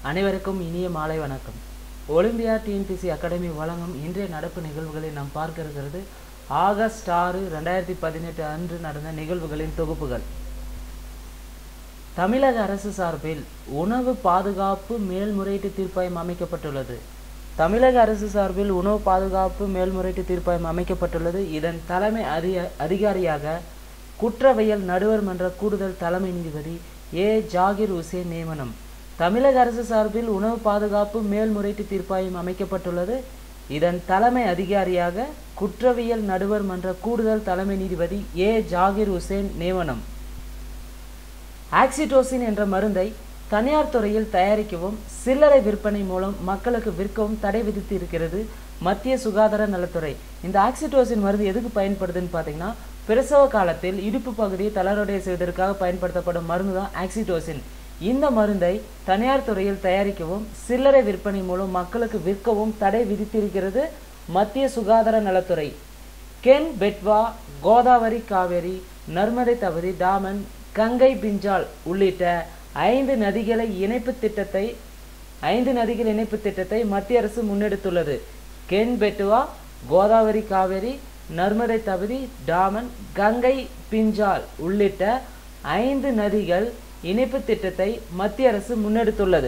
அனைவருக்கும் இனிய மாலை வணக்கம் ஒலிம்பியா டிஎன்பிசி அகாடமி வழங்கும் இன்றைய நடப்பு நிகழ்வுகளை நாம் பார்க்க இருக்கிறது ஆகஸ்ட் ஆறு ரெண்டாயிரத்தி பதினெட்டு அன்று நடந்த நிகழ்வுகளின் தொகுப்புகள் தமிழக அரசு சார்பில் உணவு பாதுகாப்பு மேல்முறையீட்டு தீர்ப்பாயம் அமைக்கப்பட்டுள்ளது தமிழக அரசு சார்பில் உணவு பாதுகாப்பு மேல்முறையீட்டு தீர்ப்பாயம் அமைக்கப்பட்டுள்ளது இதன் தலைமை அதிக அதிகாரியாக குற்றவியல் நடுவர் மன்ற கூடுதல் தலைமை நீதிபதி ஏ ஜாகிர் உசேன் நியமனம் தமிழக அரசு சார்பில் உணவு பாதுகாப்பு மேல்முறையீட்டு தீர்ப்பாயம் அமைக்கப்பட்டுள்ளது இதன் தலைமை அதிகாரியாக குற்றவியல் நடுவர் மன்ற கூடுதல் தலைமை நீதிபதி ஏ ஜாகிர் உசேன் நியமனம் ஆக்சிடோசின் என்ற மருந்தை தனியார் துறையில் தயாரிக்கவும் சில்லறை விற்பனை மூலம் மக்களுக்கு விற்கவும் தடை விதித்து இருக்கிறது மத்திய சுகாதார நலத்துறை இந்த ஆக்சிடோசின் மருந்து எதுக்கு பயன்படுதுன்னு பார்த்தீங்கன்னா பிரசவ காலத்தில் இடுப்பு பகுதியை தளர்வடைய செய்வதற்காக பயன்படுத்தப்படும் மருந்து தான் ஆக்சிடோசின் இந்த மருந்தை தனியார் துறையில் தயாரிக்கவும் சில்லறை விற்பனை மூலம் மக்களுக்கு விற்கவும் தடை விதித்திருக்கிறது மத்திய சுகாதார நலத்துறை கென் பெட்வா கோதாவரி காவேரி நர்மதை தவதி டாமன் கங்கை பிஞ்சால் உள்ளிட்ட ஐந்து நதிகளை இணைப்பு திட்டத்தை ஐந்து நதிகள் இணைப்பு திட்டத்தை மத்திய அரசு முன்னெடுத்துள்ளது கென் பெட்டுவா கோதாவரி காவேரி நர்மதை தபதி டாமன் கங்கை பிஞ்சால் உள்ளிட்ட ஐந்து நதிகள் இணைப்பு திட்டத்தை மத்திய அரசு முன்னெடுத்துள்ளது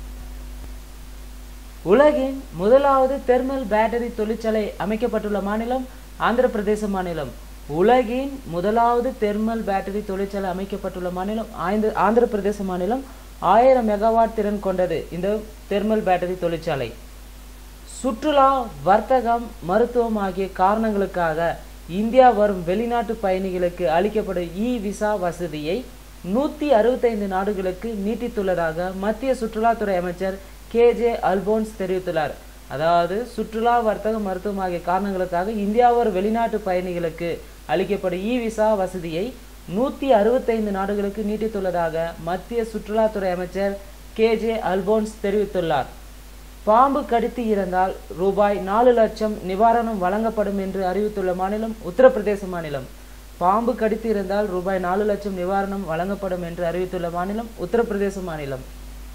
உலகின் முதலாவது தெர்மல் பேட்டரி தொழிற்சாலை அமைக்கப்பட்டுள்ள மாநிலம் ஆந்திர பிரதேச மாநிலம் உலகின் முதலாவது தெர்மல் பேட்டரி தொழிற்சாலை அமைக்கப்பட்டுள்ள மாநிலம் ஆய்ந்து ஆந்திர பிரதேச மாநிலம் ஆயிரம் மெகாவாட் திறன் கொண்டது இந்த தெர்மல் பேட்டரி தொழிற்சாலை சுற்றுலா வர்த்தகம் மருத்துவம் ஆகிய காரணங்களுக்காக இந்தியா வரும் வெளிநாட்டு பயணிகளுக்கு அளிக்கப்படும் இ விசா வசதியை நூற்றி அறுபத்தைந்து நாடுகளுக்கு நீட்டித்துள்ளதாக மத்திய சுற்றுலாத்துறை அமைச்சர் கே ஜே அல்போன்ஸ் தெரிவித்துள்ளார் அதாவது சுற்றுலா வர்த்தகம் மருத்துவம் ஆகிய காரணங்களுக்காக இந்தியா வரும் வெளிநாட்டு பயணிகளுக்கு அளிக்கப்படும் இ விசா வசதியை நூற்றி அறுபத்தைந்து நாடுகளுக்கு நீட்டித்துள்ளதாக மத்திய சுற்றுலாத்துறை அமைச்சர் கே ஜே அல்போன்ஸ் தெரிவித்துள்ளார் பாம்பு கடித்து இறந்தால் ரூபாய் நாலு லட்சம் நிவாரணம் வழங்கப்படும் என்று அறிவித்துள்ள மாநிலம் உத்தரப்பிரதேச மாநிலம் பாம்பு கடித்து இருந்தால் ரூபாய் நாலு லட்சம் நிவாரணம் வழங்கப்படும் என்று அறிவித்துள்ள மாநிலம் உத்தரப்பிரதேச மாநிலம்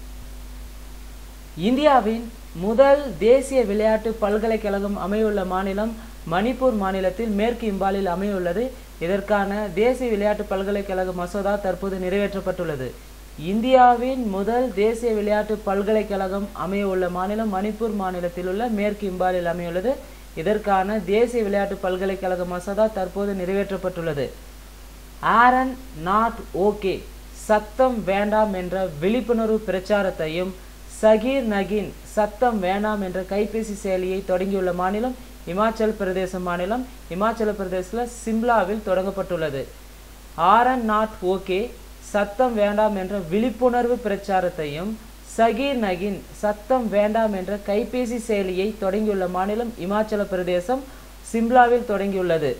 இந்தியாவின் முதல் தேசிய விளையாட்டு பல்கலைக்கழகம் அமையுள்ள மாநிலம் மணிப்பூர் மாநிலத்தில் மேற்கு இம்பாலில் அமையுள்ளது இதற்கான தேசிய விளையாட்டு பல்கலைக்கழக மசோதா தற்போது நிறைவேற்றப்பட்டுள்ளது இந்தியாவின் முதல் தேசிய விளையாட்டு பல்கலைக்கழகம் அமையவுள்ள மாநிலம் மணிப்பூர் மாநிலத்தில் உள்ள மேற்கு இம்பாலில் அமையுள்ளது இதற்கான தேசிய விளையாட்டு பல்கலைக்கழக மசோதா தற்போது நிறைவேற்றப்பட்டுள்ளது ஆரன் நாட் ஓகே சத்தம் வேண்டாம் என்ற விழிப்புணர்வு பிரச்சாரத்தையும் சகீர் நகின் சத்தம் வேண்டாம் என்ற கைபேசி செயலியை தொடங்கியுள்ள மாநிலம் இமாச்சல பிரதேச மாநிலம் இமாச்சல பிரதேசத்தில் சிம்லாவில் தொடங்கப்பட்டுள்ளது ஆரன் நாட் ஓகே சத்தம் வேண்டாம் என்ற விழிப்புணர்வு பிரச்சாரத்தையும் சகீர் நகின் சத்தம் வேண்டாம் என்ற கைபேசி செயலியை தொடங்கியுள்ள மாநிலம் இமாச்சல பிரதேசம் சிம்லாவில் தொடங்கியுள்ளது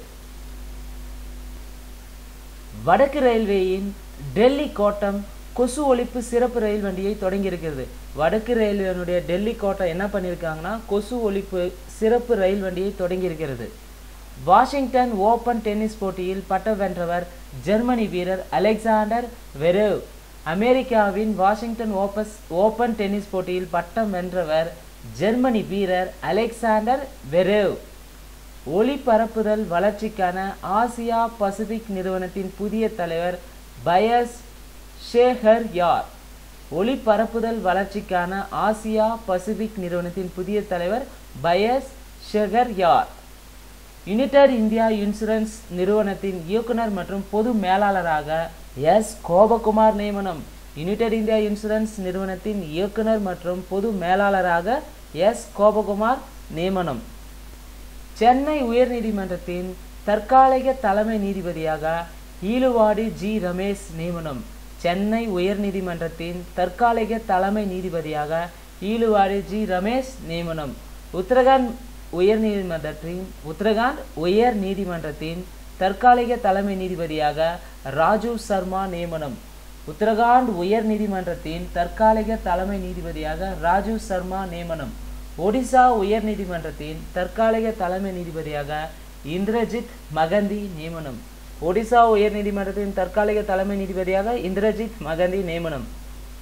வடக்கு ரயில்வேயின் டெல்லி கோட்டம் கொசு ஒழிப்பு சிறப்பு ரயில் வண்டியை தொடங்கியிருக்கிறது வடக்கு ரயில்வேனுடைய டெல்லி கோட்டம் என்ன பண்ணியிருக்காங்கன்னா கொசு ஒழிப்பு சிறப்பு ரயில் வண்டியை தொடங்கியிருக்கிறது வாஷிங்டன் ஓபன் டென்னிஸ் போட்டியில் பட்டம் வென்றவர் ஜெர்மனி வீரர் அலெக்சாண்டர் வெரேவ் அமெரிக்காவின் வாஷிங்டன் ஓபஸ் ஓபன் டென்னிஸ் போட்டியில் பட்டம் வென்றவர் ஜெர்மனி வீரர் அலெக்சாண்டர் வெரேவ் ஒளிபரப்புதல் வளர்ச்சிக்கான ஆசியா பசிபிக் நிறுவனத்தின் புதிய தலைவர் பயஸ் ஷேகர் யார் ஒளிபரப்புதல் வளர்ச்சிக்கான ஆசியா பசிபிக் நிறுவனத்தின் புதிய தலைவர் பயஸ் ஷெகர் யார் யுனைடெட் இந்தியா இன்சூரன்ஸ் நிறுவனத்தின் இயக்குனர் மற்றும் பொது மேலாளராக எஸ் கோபகுமார் நியமனம் யுனைடெட் இந்தியா இன்சூரன்ஸ் நிறுவனத்தின் இயக்குனர் மற்றும் பொது மேலாளராக எஸ் கோபகுமார் நியமனம் சென்னை உயர்நீதிமன்றத்தின் தற்காலிக தலைமை நீதிபதியாக ஈலுவாடி ஜி ரமேஷ் நியமனம் சென்னை உயர்நீதிமன்றத்தின் தற்காலிக தலைமை நீதிபதியாக ஈலுவாடி ஜி ரமேஷ் நியமனம் உத்தரகாண்ட் உயர்நீதிமன்றத்தின் உத்தரகாண்ட் உயர் நீதிமன்றத்தின் தற்காலிக தலைமை நீதிபதியாக ராஜீவ் சர்மா நியமனம் உத்தரகாண்ட் உயர் நீதிமன்றத்தின் தற்காலிக தலைமை நீதிபதியாக ராஜீவ் சர்மா நியமனம் ஒடிசா உயர் நீதிமன்றத்தின் தற்காலிக தலைமை நீதிபதியாக இந்திரஜித் மகந்தி நியமனம் ஒடிசா உயர் நீதிமன்றத்தின் தற்காலிக தலைமை நீதிபதியாக இந்திரஜித் மகந்தி நியமனம்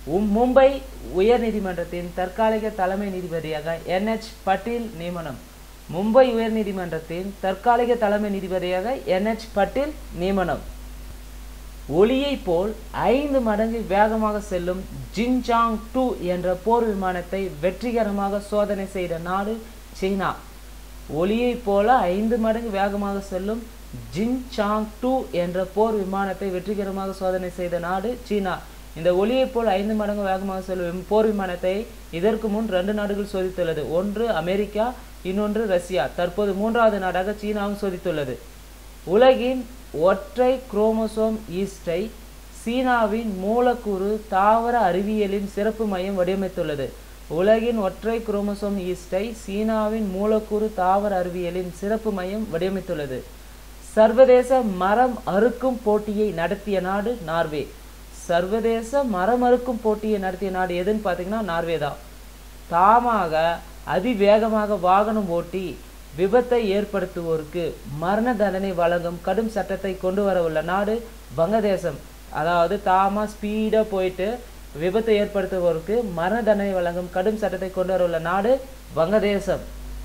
உம் மும்பை உயர்நீதிமன்றத்தின் தற்காலிக தலைமை நீதிபதியாக என்எச் பட்டீல் நியமனம் மும்பை உயர்நீதிமன்றத்தின் தற்காலிக தலைமை நீதிபதியாக என்எச் பட்டீல் நியமனம் ஒளியைப் போல் ஐந்து மடங்கு வேகமாக செல்லும் ஜின்ஜாங் டூ என்ற போர் விமானத்தை வெற்றிகரமாக சோதனை செய்த நாடு சீனா ஒளியைப் போல ஐந்து மடங்கு வேகமாக செல்லும் ஜின்சாங் டூ என்ற போர் விமானத்தை வெற்றிகரமாக சோதனை செய்த நாடு சீனா இந்த ஒளியைப் போல் ஐந்து மடங்கு வேகமாக செல்லும் போர் விமானத்தை இதற்கு முன் ரெண்டு நாடுகள் சோதித்துள்ளது ஒன்று அமெரிக்கா இன்னொன்று ரஷ்யா தற்போது மூன்றாவது நாடாக சீனாவும் சோதித்துள்ளது உலகின் ஒற்றை குரோமோசோம் ஈஸ்டை சீனாவின் மூலக்கூறு தாவர அறிவியலின் சிறப்பு மையம் வடிவமைத்துள்ளது உலகின் ஒற்றை குரோமோசோம் ஈஸ்டை சீனாவின் மூலக்கூறு தாவர அறிவியலின் சிறப்பு மையம் வடிவமைத்துள்ளது சர்வதேச மரம் அறுக்கும் போட்டியை நடத்திய நாடு நார்வே சர்வதேச மரம் அறுக்கும் போட்டியை நடத்திய நாடு எதுன்னு பார்த்தீங்கன்னா நார்வே தான் தாமாக அதிவேகமாக வாகனம் ஓட்டி விபத்தை ஏற்படுத்துவோருக்கு மரண தண்டனை வழங்கும் கடும் சட்டத்தை கொண்டு வர உள்ள நாடு வங்கதேசம் அதாவது தாமா ஸ்பீடாக போயிட்டு விபத்தை ஏற்படுத்துவோருக்கு மரண தண்டனை வழங்கும் கடும் சட்டத்தை கொண்டு வர உள்ள நாடு வங்கதேசம்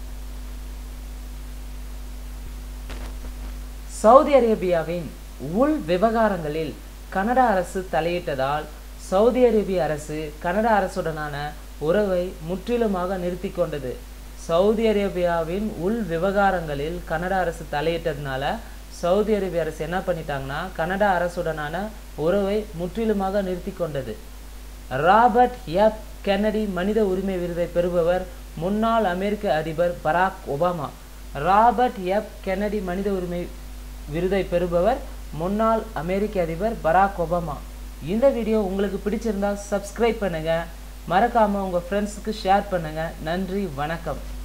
சவுதி அரேபியாவின் உள் விவகாரங்களில் கனடா அரசு தலையிட்டதால் சவுதி அரேபிய அரசு கனடா அரசுடனான உறவை முற்றிலுமாக நிறுத்தி கொண்டது சவுதி அரேபியாவின் உள் விவகாரங்களில் கனடா அரசு தலையிட்டதுனால சவுதி அரேபிய அரசு என்ன பண்ணிட்டாங்கன்னா கனடா அரசுடனான உறவை முற்றிலுமாக நிறுத்தி கொண்டது ராபர்ட் எப் கென்னடி மனித உரிமை விருதை பெறுபவர் முன்னாள் அமெரிக்க அதிபர் Barack Obama Robert F Kennedy மனித உரிமை விருதை பெறுபவர் முன்னாள் அமெரிக்க அதிபர் பராக் ஒபாமா இந்த வீடியோ உங்களுக்கு பிடிச்சிருந்தா சப்ஸ்கிரைப் பண்ணுங்க மறக்காம உங்க ஃப்ரெண்ட்ஸுக்கு ஷேர் பண்ணுங்க நன்றி வணக்கம்